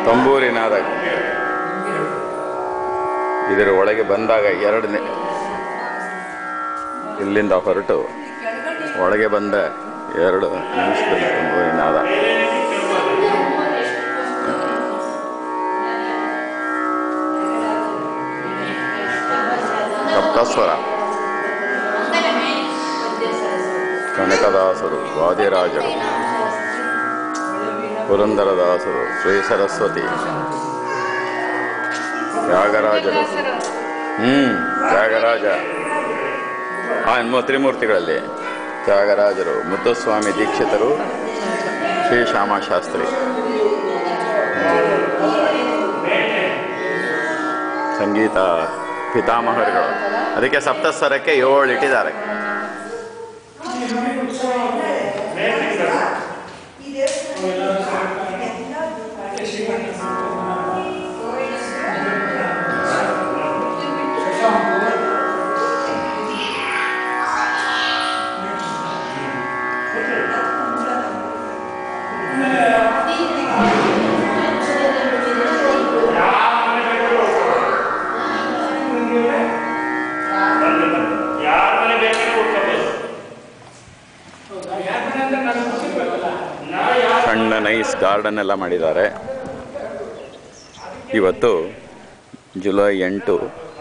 ತಂಬೂರಿನಾದ ಇದರ ಒಳಗೆ ಬಂದಾಗ ಎರಡನೇ ಇಲ್ಲಿಂದ ಹೊರಟು ಒಳಗೆ ಬಂದ ಎರಡು ನಿಮಿಷದಲ್ಲಿ ತಂಬೂರಿನಾದ ಸಪ್ತಸ್ವರ ಕನಕದಾಸರು ವಾದಿರಾಜರು ಪುರಂದರದಾಸರು ಶ್ರೀ ಸರಸ್ವತಿ ತ್ಯಾಗರಾಜರು ಹ್ಮ್ ತ್ಯಾಗರಾಜ ಆ ಇನ್ನು ತ್ರಿಮೂರ್ತಿಗಳಲ್ಲಿ ತ್ಯಾಗರಾಜರು ಮುದ್ದುಸ್ವಾಮಿ ದೀಕ್ಷಿತರು ಶ್ರೀ ಶ್ಯಾಮಶಾಸ್ತ್ರಿ ಸಂಗೀತ ಪಿತಾಮಹರುಗಳು ಅದಕ್ಕೆ ಸಪ್ತಸ್ವರಕ್ಕೆ ಏಳು ಇಟ್ಟಿದ್ದಾರೆ ಯಾರ ಮನೆ ಬೇಕಾದ್ರೆ ಉಟ್ಕೋಬೋದು ಸಣ್ಣ ನೈಸ್ ಗಾರ್ಡನ್ ಎಲ್ಲ ಮಾಡಿದ್ದಾರೆ ಇವತ್ತು ಜುಲೈ ಎಂಟು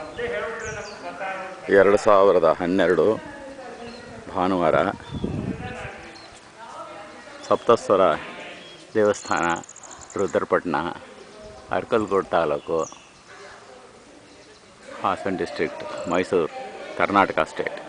ಎರಡು ಸಾವಿರದ ಹನ್ನೆರಡು ಭಾನುವಾರ ಸಪ್ತಸ್ವರ ದೇವಸ್ಥಾನ ರುದ್ರಪಟ್ಟಣ ಅರ್ಕಲ್ಗೋಡ್ ತಾಲೂಕು ಹಾಸನ್ ಡಿಸ್ಟ್ರಿಕ್ಟ್ ಮೈಸೂರು ಕರ್ನಾಟಕ ಸ್ಟೇಟ್